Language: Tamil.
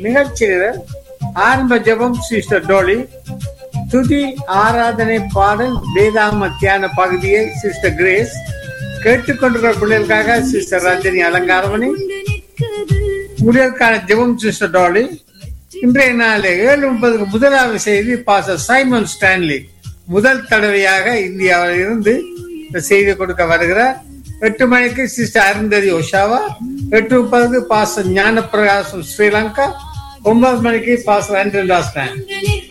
நிகழ்ச்சிகள் ஆரம்ப ஜெபம் சிஸ்டர் டோலி துதி ஆராதனை பாடல் வேதாம தியான பகுதியை சிஸ்டர் கிரேஸ் கேட்டுக்கொண்டிருக்கிற பிள்ளைகளுக்காக சிஸ்டர் ரஞ்சனி அலங்காரமணி முடியற்கான ஜெபம் சிஸ்டர் டோலி இன்றைய நாள் ஏழு முப்பதுக்கு முதலாவது செய்தி பாச சைமன் ஸ்டான்லி முதல் தடவையாக இந்தியாவில் இருந்து இந்த செய்தி கொடுக்க வருகிறார் எட்டு மணிக்கு சிஸ்டர் அருந்ததி ஒஷாவா எட்டு முப்பதுக்கு பாச ஞான பிரகாசம் ஸ்ரீலங்கா ஒன்பது மணிக்கு பாச ஆண்டன் ராஸ்டான்